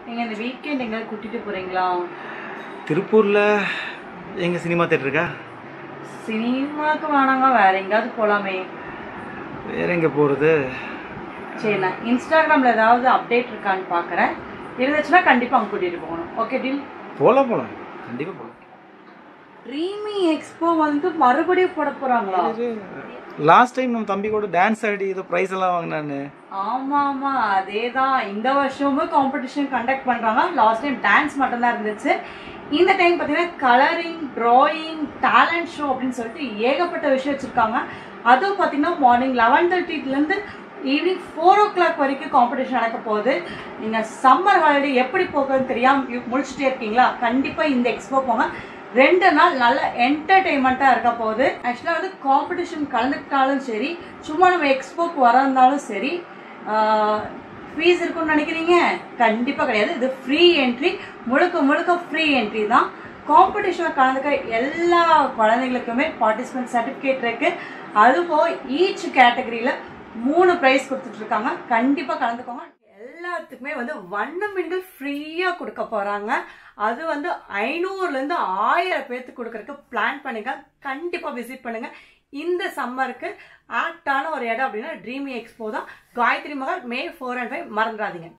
நீங்கள் இந்த வீக்கெண்ட் எங்கேயாவது கூட்டிகிட்டு போகிறீங்களா திருப்பூரில் எங்கள் சினிமா தேட்டர் இருக்கா சினிமாவுக்கு வேணாங்க வேற எங்கேயாவது போகலாமே வேற எங்கே போகிறது சரி நான் இன்ஸ்டாகிராமில் ஏதாவது அப்டேட் இருக்கான்னு பார்க்குறேன் இருந்துச்சுன்னா கண்டிப்பாக அங்கே கூட்டிகிட்டு போகணும் ஓகே டீல் போகலாம் போகலாம் கண்டிப்பாக போகலாம் ட்ரீமி எக்ஸ்போ வந்து மறுபடியும் போட போகிறாங்களா லாஸ்ட் டைம் நம்ம தம்பி கூட டான்ஸ் ஆடி ஏதோ ப்ரைஸ் எல்லாம் வாங்கினான்னு ஆமா ஆமா அதேதான் இந்த வருஷமும் காம்படிஷன் கண்டக்ட் பண்றாங்க லாஸ்ட் டைம் டான்ஸ் மட்டும்தான் இருந்துச்சு இந்த டைம் பார்த்தீங்கன்னா கலரிங் டிராயிங் டேலண்ட் ஷோ அப்படின்னு சொல்லிட்டு ஏகப்பட்ட விஷயம் வச்சுருக்காங்க அதுவும் பார்த்தீங்கன்னா மார்னிங் லெவன் தேர்ட்டிலேருந்து ஈவினிங் ஃபோர் ஓ கிளாக் வரைக்கும் காம்படிஷன் நடக்க போகுது நீங்கள் சம்மர் ஹாலிடே எப்படி போகுதுன்னு தெரியாமல் முடிச்சுட்டே இருக்கீங்களா கண்டிப்பாக இந்த எக்ஸ்போ போங்க ரெண்டு நாள் நல்ல என்டர்டெயின்மெண்ட்டாக இருக்க போகுது ஆக்சுவலாக வந்து காம்படிஷன் கலந்துக்கிட்டாலும் சரி சும்மா நம்ம எக்ஸ்போக்கு வரந்தாலும் சரி ஃபீஸ் இருக்கும்னு நினைக்கிறீங்க கண்டிப்பாக கிடையாது இது ஃப்ரீ என்ட்ரி முழுக்க முழுக்க ஃப்ரீ என்ட்ரி தான் காம்படிஷனில் கலந்துக்க எல்லா குழந்தைங்களுக்குமே பார்ட்டிசிபென்ட் சர்டிஃபிகேட் இருக்கு அதுபோக ஈச் கேட்டகரியில் மூணு ப்ரைஸ் கொடுத்துட்டு இருக்காங்க கண்டிப்பாக கலந்துக்கோங்க எல்லாத்துக்குமே வந்து வண்ண மீன்கள் ஃப்ரீயாக கொடுக்க போகிறாங்க அது வந்து ஐநூறுலேருந்து ஆயிரம் பேர்த்துக்கு கொடுக்கறதுக்கு பிளான் பண்ணுங்க கண்டிப்பாக விசிட் பண்ணுங்க இந்த சம்மருக்கு ஆக்டான ஒரு இடம் அப்படின்னா ட்ரீமி எக்ஸ்போ தான் Gayathri Mahal May four and five மறந்துடாதீங்க